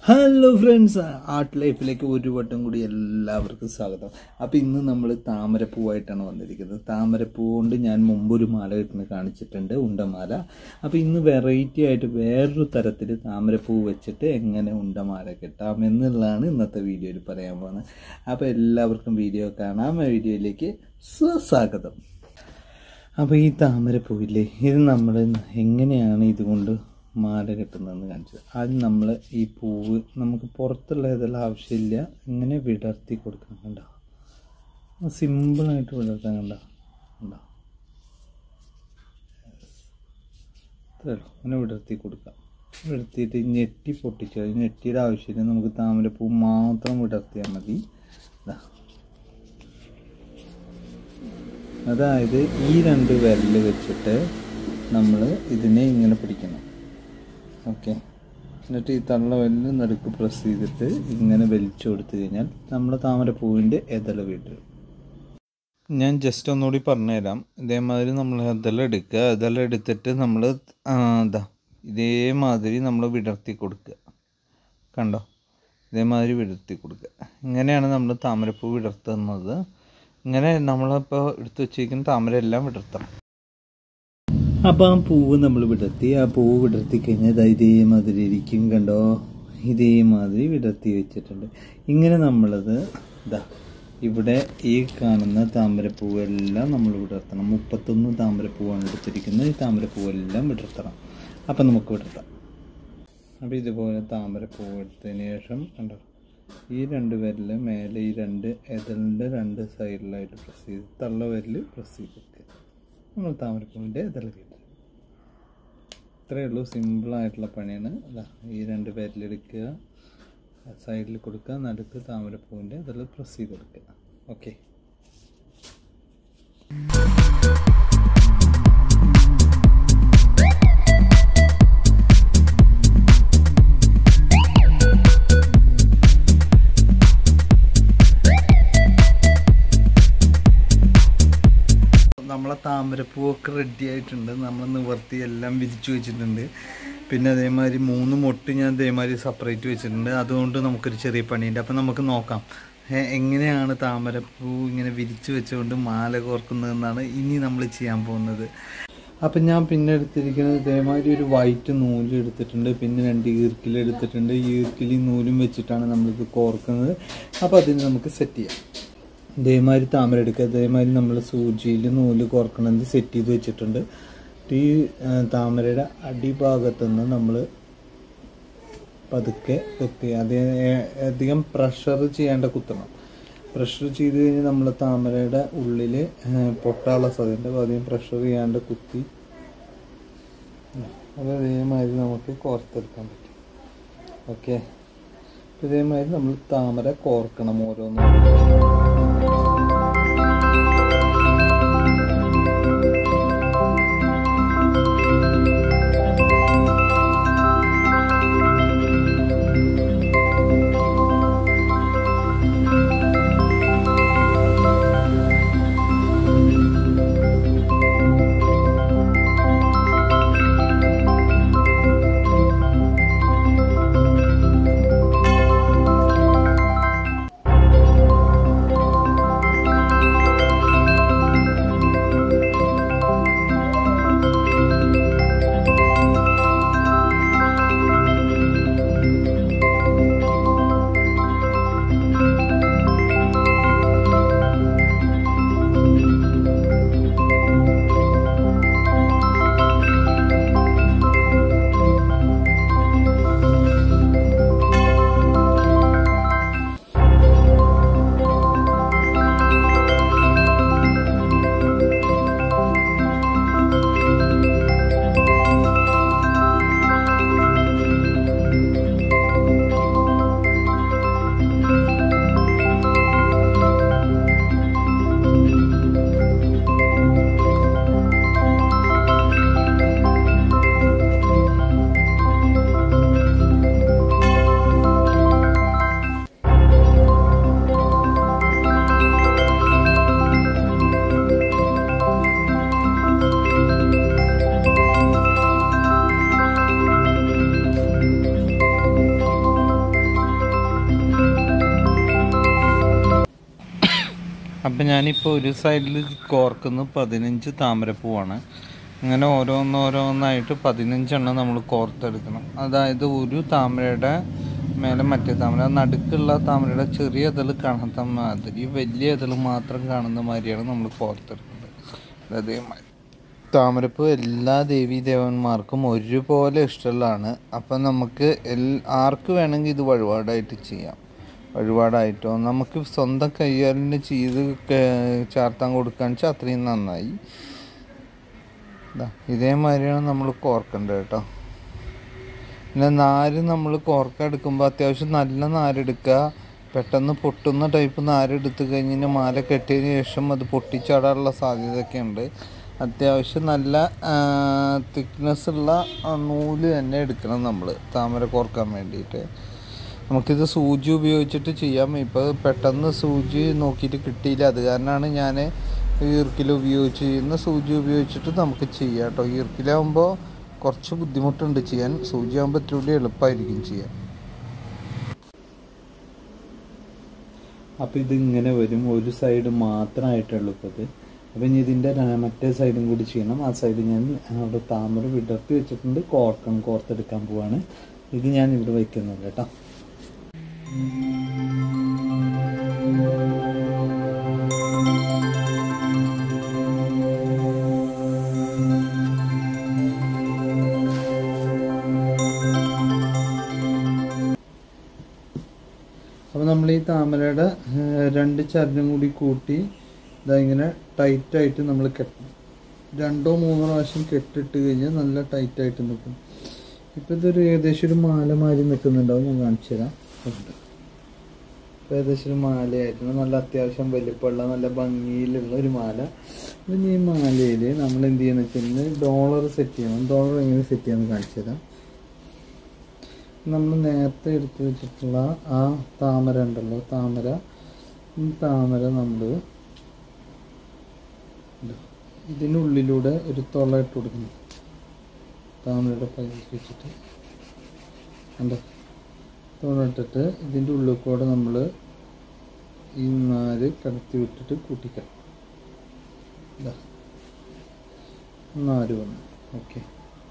hello friends art ലൈഫിലേക്ക് ഒരു വട്ടം കൂടി എല്ലാവർക്കും സ്വാഗതം അപ്പോൾ ഇന്ന് നമ്മൾ താമരപ്പൂവായിട്ടാണ് വന്നിരിക്കുന്നത് താമരപ്പൂ കൊണ്ട് ഞാൻ മുമ്പ് ഒരു മാല കിട്ടുന്ന കാണിച്ചിട്ടുണ്ട് ഉണ്ടമാല അപ്പോൾ ഇന്ന് വെറൈറ്റി ആയിട്ട് വേറൊരു തരത്തിൽ താമരപ്പൂ വെച്ചിട്ട് എങ്ങനെ ഉണ്ടമാല കിട്ടാം എന്നുള്ളതാണ് ഇന്നത്തെ വീഡിയോയിൽ പറയാൻ പോകുന്നത് അപ്പോൾ എല്ലാവർക്കും വീഡിയോ കാണാം ആ വീഡിയോയിലേക്ക് സ്വസ്വാഗതം അപ്പോൾ ഈ താമരപ്പൂവില്ലേ ഇത് നമ്മൾ എങ്ങനെയാണ് ഇതുകൊണ്ട് മാല കെട്ടുന്നതെന്ന് കാണിച്ചത് ആദ്യം നമ്മൾ ഈ പൂവ് നമുക്ക് പുറത്തുള്ള ഇതെല്ലാം ആവശ്യമില്ല ഇങ്ങനെ വിടർത്തി കൊടുക്കണം കണ്ടോ സിമ്പിളായിട്ട് വിടർത്താൻ കണ്ടോ കണ്ടോ ഇത്രയുള്ളൂ അങ്ങനെ വിടർത്തി കൊടുക്കാം വിടർത്തിയിട്ട് ഞെട്ടി പൊട്ടിച്ചു ഞെട്ടിയുടെ ആവശ്യമില്ല നമുക്ക് താമരപ്പൂ മാത്രം വിടർത്തിയാൽ മതി ഇതാ അതായത് ഈ രണ്ട് വിരല് വെച്ചിട്ട് നമ്മൾ ഇതിനെ ഇങ്ങനെ പിടിക്കണം ഓക്കെ എന്നിട്ട് ഈ തള്ള വിരല് നടുക്ക് പ്രസ് ചെയ്തിട്ട് ഇങ്ങനെ വലിച്ചു കൊടുത്തു കഴിഞ്ഞാൽ നമ്മുടെ താമരപ്പൂവിൻ്റെ എതള വീട്ട് ഞാൻ ജസ്റ്റ് ഒന്നുകൂടി പറഞ്ഞുതരാം ഇതേമാതിരി നമ്മൾ എതള എടുക്കുക എതള എടുത്തിട്ട് നമ്മൾ ഇതാ ഇതേമാതിരി നമ്മൾ വിടർത്തി കൊടുക്കുക കണ്ടോ ഇതേമാതിരി വിടർത്തി കൊടുക്കുക ഇങ്ങനെയാണ് നമ്മൾ താമരപ്പൂ വിടർത്തുന്നത് ഇങ്ങനെ നമ്മളിപ്പോൾ എടുത്തു വെച്ചിരിക്കുന്ന താമര എല്ലാം വിടർത്തണം അപ്പോൾ ആ പൂവ് നമ്മൾ വിടർത്തി ആ പൂവ് വിടർത്തി കഴിഞ്ഞാൽ ഇതാ ഇതേമാതിരി ഇരിക്കും കണ്ടോ ഇതേമാതിരി വിടർത്തി വെച്ചിട്ടുണ്ട് ഇങ്ങനെ നമ്മളത് ഇതാ ഇവിടെ ഈ കാണുന്ന താമരപ്പൂവെല്ലാം നമ്മൾ വിടർത്തണം മുപ്പത്തൊന്ന് താമരപ്പൂവാണ് എടുത്തിരിക്കുന്നത് ഈ താമരപ്പൂവെല്ലാം വിടർത്തണം അപ്പം നമുക്ക് വിടർത്താം അപ്പോൾ ഇതുപോലെ താമരപ്പൂവ് എടുത്തതിന് ശേഷം കണ്ടോ ഈ രണ്ട് വിരല് മേലെ ഈ രണ്ട് എതളിൻ്റെ രണ്ട് സൈഡിലായിട്ട് പ്രസ് ചെയ്ത് തള്ള വിരല് പ്രസ് ചെയ്ത് വെക്കുക നമ്മൾ താമരപ്പൂവിൻ്റെ എതൾ കിട്ടും ഇത്രയേ ഉള്ളൂ സിമ്പിളായിട്ടുള്ള പണിയാണ് അതാ ഈ രണ്ട് വിരലെടുക്കുക സൈഡിൽ കൊടുക്കുക നടുക്ക് താമരപ്പൂവിൻ്റെ എതൾ പ്രസ് ചെയ്ത് കൊടുക്കുക ഓക്കെ നമ്മളെ താമരപ്പൂവൊക്കെ റെഡി ആയിട്ടുണ്ട് നമ്മൾ നിവർത്തി എല്ലാം വിരിച്ചു വെച്ചിട്ടുണ്ട് പിന്നെ അതേമാതിരി മൂന്ന് മൊട്ട് ഞാൻ അതേമാതിരി സെപ്പറേറ്റ് വെച്ചിട്ടുണ്ട് അതുകൊണ്ട് നമുക്കൊരു ചെറിയ പണിയുണ്ട് അപ്പം നമുക്ക് നോക്കാം ഏ, എങ്ങനെയാണ് താമരപ്പൂ ഇങ്ങനെ വിരിച്ചു വെച്ചുകൊണ്ട് മാല കോർക്കുന്നതെന്നാണ് ഇനി നമ്മൾ ചെയ്യാൻ പോകുന്നത് അപ്പം ഞാൻ പിന്നെ എടുത്തിരിക്കുന്നത് ഇതേമാതിരി ഒരു വൈറ്റ് നൂല് എടുത്തിട്ടുണ്ട് പിന്നെ രണ്ട് ഈർക്കിൽ എടുത്തിട്ടുണ്ട് ഈ ഈർക്കിലി നൂലും വെച്ചിട്ടാണ് നമ്മളിത് കോർക്കുന്നത് അപ്പോൾ അതിന് നമുക്ക് സെറ്റ് ചെയ്യാം ഇതേമാതിരി താമര എടുക്കുക ഇതേമാതിരി നമ്മൾ സൂചിയിൽ നൂല് കോർക്കണത് സെറ്റ് ചെയ്ത് വെച്ചിട്ടുണ്ട് ഈ ആ, താമരയുടെ അടിഭാഗത്തു നിന്ന് നമ്മൾ പതുക്കെ കുത്തി അത് അധികം പ്രഷർ ചെയ്യാണ്ട് കുത്തണം പ്രഷർ ചെയ്ത് കഴിഞ്ഞാൽ നമ്മൾ താമരയുടെ ഉള്ളിൽ പൊട്ടാനുള്ള സാധ്യതയുണ്ട് അപ്പോൾ അധികം പ്രഷർ ചെയ്യാണ്ട് കുത്തി അത് അതേമാതിരി നമുക്ക് കോർത്തെടുക്കാൻ പറ്റും ഓക്കെ ഇതേമാതിരി നമ്മൾ താമര കോർക്കണം ഓരോന്നും അപ്പം ഞാനിപ്പോൾ ഒരു സൈഡിൽ കോർക്കുന്ന പതിനഞ്ച് താമരപ്പൂവാണ് ഇങ്ങനെ ഓരോന്നോരോന്നായിട്ട് പതിനഞ്ചെണ്ണം നമ്മൾ കോർത്തെടുക്കണം അതായത് ഒരു താമരയുടെ മേലെ മറ്റേ താമര നടുക്കുള്ള താമരയുടെ ചെറിയ ഇതൾ കാണാത്ത മാതിരി വലിയ ഇതൾ മാത്രം കാണുന്ന മാതിരിയാണ് നമ്മൾ കോർത്തെടുക്കുന്നത് അതേമാതിരി താമരപ്പൂ എല്ലാ ദേവീ ദേവന്മാർക്കും ഒരുപോലെ ഇഷ്ടമുള്ളതാണ് അപ്പം നമുക്ക് എൽ ആർക്ക് വേണമെങ്കിൽ ഇത് വഴിപാടായിട്ട് ചെയ്യാം വഴിപാടായിട്ടോ നമുക്ക് സ്വന്തം കയ്യാലിന് ചെയ്ത് ക- ചാർത്താൻ കൊടുക്കാന്ന് വെച്ചാൽ അത്രയും നന്നായി ദാ ഇതേമാതിരിയാണ് നമ്മൾ കോർക്കേണ്ടത് കേട്ടോ പിന്നെ നാര് നമ്മൾ കോർക്ക എടുക്കുമ്പോൾ അത്യാവശ്യം നല്ല നാരെടുക്കുക പെട്ടെന്ന് പൊട്ടുന്ന ടൈപ്പ് നാര് എടുത്തു കഴിഞ്ഞാൽ മാല കെട്ടിയതിന് ശേഷം അത് പൊട്ടിച്ചാടാനുള്ള സാധ്യതയൊക്കെ ഉണ്ട് അത്യാവശ്യം നല്ല തിക്നെസ് ഉള്ള ആ, നൂല് തന്നെ എടുക്കണം നമ്മൾ താമര കോർക്കാൻ വേണ്ടിയിട്ട് നമുക്കിത് സൂചി ഉപയോഗിച്ചിട്ട് ചെയ്യാം ഇപ്പോൾ പെട്ടെന്ന് സൂചി നോക്കിയിട്ട് കിട്ടിയില്ല അത് കാരണമാണ് ഞാൻ ഈർക്കിൽ ഉപയോഗിച്ച് ചെയ്യുന്ന സൂചി ഉപയോഗിച്ചിട്ട് നമുക്ക് ചെയ്യാം കേട്ടോ ഈർക്കിലാവുമ്പോൾ കുറച്ച് ബുദ്ധിമുട്ടുണ്ട് ചെയ്യാൻ സൂചി ആകുമ്പോൾ ഇത്തിരി കൂടി എളുപ്പമായിരിക്കും ചെയ്യാൻ അപ്പോൾ ഇതിങ്ങനെ വരും ഒരു സൈഡ് മാത്രമായിട്ടുള്ളൂ ഇപ്പോൾ ഇത് അപ്പം ഇനി ഇതിൻ്റെ ര- മറ്റേ സൈഡും കൂടി ചെയ്യണം ആ സൈഡ് ഞാൻ അവിടെ താമര വിടർത്തി വെച്ചിട്ടുണ്ട് കോർക്കണം കോർത്തെടുക്കാൻ പോവാണ് ഇത് ഞാൻ ഇവിടെ വയ്ക്കുന്നില്ല കേട്ടോ അപ്പോൾ നമ്മൾ ഈ താമരയുടെ ഏഹ്, രണ്ട് ചരടും കൂടി കൂട്ടി ഇതാ ഇങ്ങനെ ടൈറ്റായിട്ട് നമ്മൾ കെട്ടണം രണ്ടോ മൂന്നോ പ്രാവശ്യം കെട്ടിട്ട് കഴിഞ്ഞാൽ നല്ല ടൈറ്റായിട്ട് നിൽക്കും ഇപ്പം ഇതൊരു ഏകദേശം ഒരു മാല മാതിരി നിൽക്കുന്നുണ്ടാവും ഞാൻ കാണിച്ചു തരാം ഉണ്ട് ഇപ്പം ഏകദേശം ഒരു മാലയായിരുന്നു നല്ല അത്യാവശ്യം വലിപ്പമുള്ള നല്ല ഭംഗിയിലുള്ള ഒരു മാല പിന്നെ ഈ മാലയിൽ നമ്മൾ എന്ത് ചെയ്യുന്ന വെച്ചാൽ ഡോളർ സെറ്റ് ചെയ്യണം ഡോളർ എങ്ങനെ സെറ്റ് ചെയ്യാമെന്ന് കാണിച്ചു തരാം നമ്മൾ നേരത്തെ എടുത്തു വെച്ചിട്ടുള്ള ആ താമര ഉണ്ടല്ലോ താമര ഈ താമര നമ്മൾ ഇതിനുള്ളിലൂടെ ഒരു തുള ഇട്ട് കൊടുക്കണം താമരയുടെ പൈസ വെച്ചിട്ട് കണ്ടോ തുള ഇട്ടിട്ട് ഇതിൻ്റെ ഉള്ളിൽ കൂടെ നമ്മൾ ഈ നാല് കടത്തി വിട്ടിട്ട് കൂട്ടിക്കണം ഇതാ നാല് വന്നു ഓക്കെ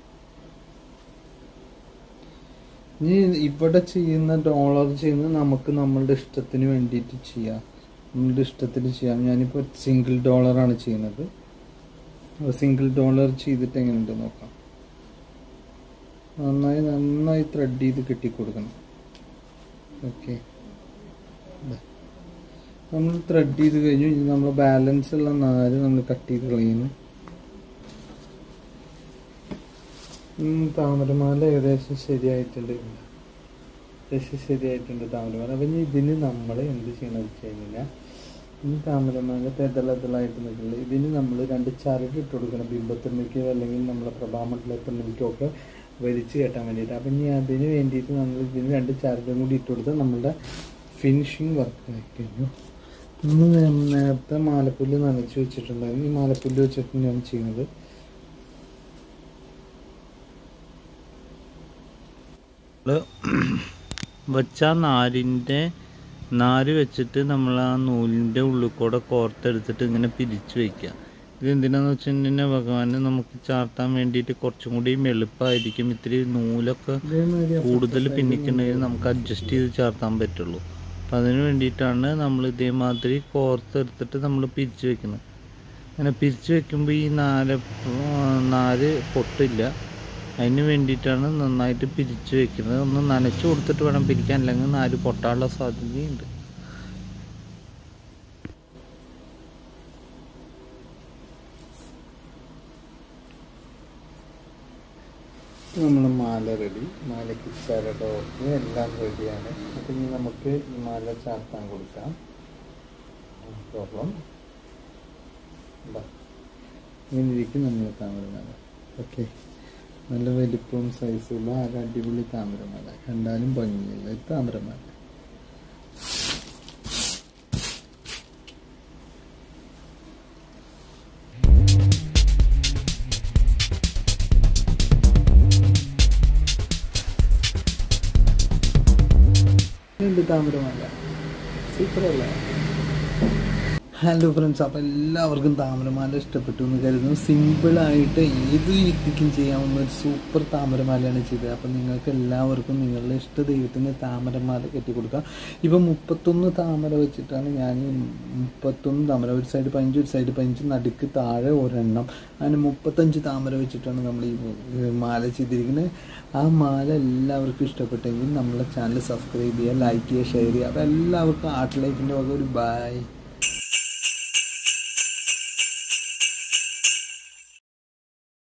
ഇനി ഇവിടെ ചെയ്യുന്ന ഡോളർ ചെയ്യുന്ന നമുക്ക് നമ്മളുടെ ഇഷ്ടത്തിന് വേണ്ടിയിട്ട് ചെയ്യാം നമ്മളുടെ ഇഷ്ടത്തിന് ചെയ്യാം ഞാനിപ്പോൾ സിംഗിൾ ഡോളറാണ് ചെയ്യുന്നത് സിംഗിൾ ഡോളർ ചെയ്തിട്ട് എങ്ങനെയുണ്ട് നോക്കാം നന്നായി നന്നായി ത്രെഡ് ചെയ്ത് കെട്ടിക്കൊടുക്കണം ഓക്കെ നമ്മൾ ത്രെഡ് ചെയ്ത് കഴിഞ്ഞു ഇനി നമ്മൾ ബാലൻസ് ഉള്ള നാല് നമ്മൾ കട്ട് ചെയ്ത് കളയുന്നു ഉം, താമരമാല ഏകദേശം ശരിയായിട്ടുണ്ട് ഏകദേശം ശരിയായിട്ടുണ്ട് താമരമാല അപ്പം ഇനി ഇതിന് നമ്മൾ എന്ത് ചെയ്യണമെന്ന് വെച്ച് കഴിഞ്ഞാൽ ഈ താമരമാല തെതളതളായിട്ട് നിൽക്കുന്നത് ഇതിന് നമ്മൾ രണ്ട് ചരട് ഇട്ട് കൊടുക്കണം ബിംബത്തിർമിക്കോ അല്ലെങ്കിൽ നമ്മളെ പ്രഭാമണ്ഡലത്തിർമിക്കോ ഒക്കെ വലിച്ചു കെട്ടാൻ വേണ്ടിയിട്ട് അപ്പം ഇനി അതിന് വേണ്ടിയിട്ട് നമ്മൾ ഇതിന് രണ്ട് ചരടും കൂടി ഇട്ട് കൊടുത്താൽ നമ്മളുടെ ഫിനിഷിങ് വർക്ക് ആയി കഴിഞ്ഞു നമ്മൾ നേ- നേരത്തെ മാലപ്പുല്ല് നനച്ച് വെച്ചിട്ടുണ്ടായിരുന്നു ഈ മാലപ്പുല്ല് വെച്ചിട്ട് ഞാൻ ചെയ്യുന്നത് വെച്ച നാരിൻ്റെ നാര് വെച്ചിട്ട് നമ്മൾ ആ നൂലിൻ്റെ ഉള്ളിൽ കൂടെ കോർത്തെടുത്തിട്ട് ഇങ്ങനെ പിരിച്ചു വയ്ക്കുക ഇത് എന്തിനാന്ന് വെച്ചിട്ടുണ്ടെങ്കിൽ ഭഗവാന് നമുക്ക് ചാർത്താൻ വേണ്ടിയിട്ട് കുറച്ചും കൂടി എളുപ്പമായിരിക്കും ഇത്തിരി നൂലൊക്കെ കൂടുതൽ പിന്നിക്കുണ്ടെങ്കിൽ നമുക്ക് അഡ്ജസ്റ്റ് ചെയ്ത് ചാർത്താൻ പറ്റുള്ളൂ അപ്പം അതിന് വേണ്ടിയിട്ടാണ് നമ്മൾ ഇതേമാതിരി കോർത്തെടുത്തിട്ട് നമ്മൾ പിരിച്ചു വെക്കുന്നത് അങ്ങനെ പിരിച്ചു വെക്കുമ്പോൾ ഈ നാല് നാല് പൊട്ടില്ല അതിന് വേണ്ടിയിട്ടാണ് നന്നായിട്ട് പിരിച്ചു വെക്കുന്നത് ഒന്ന് നനച്ചു കൊടുത്തിട്ട് വേണം പിരിക്കാൻ അല്ലെങ്കിൽ നാല് പൊട്ടാനുള്ള സാധ്യതയുണ്ട് നമ്മൾ മാല റെഡി മാലയ്ക്ക് ചരടോക്ക് എല്ലാം റെഡിയാണ് അപ്പം ഇനി നമുക്ക് ഈ മാല ചാർത്താൻ കൊടുക്കാം പ്രോബ്ലം ഇങ്ങനെ ഇരിക്കും നമ്മൾ താമരമാല ഓക്കെ നല്ല വലിപ്പവും സൈസുള്ള ആ ഒരു അടിപൊളി താമരമാല കണ്ടാലും ഭംഗിയുള്ള ഒരു താമരമാല ഉണ്ട് താമരമാല സൂപ്പർ അല്ലേ ഹലോ ഫ്രണ്ട്സ് അപ്പോൾ എല്ലാവർക്കും താമരമാല ഇഷ്ടപ്പെട്ടു എന്ന് കരുതുന്നു സിമ്പിളായിട്ട് ഏത് വ്യക്തിക്കും ചെയ്യാവുന്ന ഒരു സൂപ്പർ താമരമാലയാണ് ചെയ്തത് അപ്പം നിങ്ങൾക്ക് എല്ലാവർക്കും നിങ്ങളുടെ ഇഷ്ട ദൈവത്തിന് താമരമാല കെട്ടിക്കൊടുക്കാം ഇപ്പം മുപ്പത്തൊന്ന് താമര വെച്ചിട്ടാണ് ഞാൻ ഈ മുപ്പത്തൊന്ന് താമര ഒരു സൈഡ് പതിനഞ്ച് ഒരു സൈഡ് പതിനഞ്ച് നടുക്ക് താഴെ ഒരെണ്ണം അങ്ങനെ മുപ്പത്തഞ്ച് താമര വെച്ചിട്ടാണ് നമ്മൾ ഈ മാല ചെയ്തിരിക്കുന്നത് ആ മാല എല്ലാവർക്കും ഇഷ്ടപ്പെട്ടെങ്കിൽ നമ്മളെ ചാനൽ സബ്സ്ക്രൈബ് ചെയ്യുക ലൈക്ക് ചെയ്യുക ഷെയർ ചെയ്യുക അപ്പോൾ എല്ലാവർക്കും ആർട്ട് ലൈഫിൻ്റെ വക ഒരു ബൈ